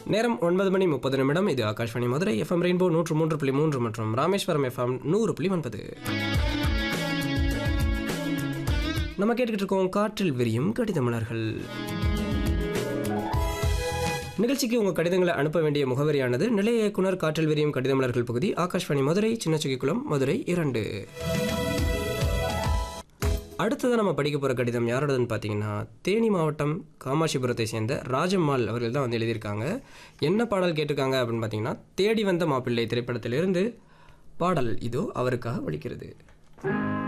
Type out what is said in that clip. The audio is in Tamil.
நேரம் ஒன்பது மணி முப்பது நிமிடம் இது ஆகாஷ்வாணி மதுரை எஃப்எம் ரெயின்போ நூற்று மூன்று புள்ளி மூன்று மற்றும் ராமேஸ்வரம் எஃப்எம் நூறு புள்ளி ஒன்பது நம்ம கேட்டுக்கிட்டு இருக்கோம் காற்றில் விரியும் கடித மலர்கள் நிகழ்ச்சிக்கு உங்கள் கடிதங்களை அனுப்ப வேண்டிய முகவரியானது நிலைய இயக்குனர் காற்றில் விரியும் கடித மலர்கள் பகுதி ஆகாஷ்வாணி மதுரை சின்னச்சுகிக்குளம் மதுரை இரண்டு அடுத்ததாக நம்ம படிக்க போகிற கடிதம் யாரோடதுன்னு பார்த்தீங்கன்னா தேனி மாவட்டம் காமாட்சிபுரத்தை சேர்ந்த ராஜம்மாள் அவர்கள் தான் வந்து எழுதியிருக்காங்க என்ன பாடல் கேட்டிருக்காங்க அப்படின்னு பார்த்தீங்கன்னா தேடி வந்த மாப்பிள்ளை திரைப்படத்திலிருந்து பாடல் இதோ அவருக்காக ஒலிக்கிறது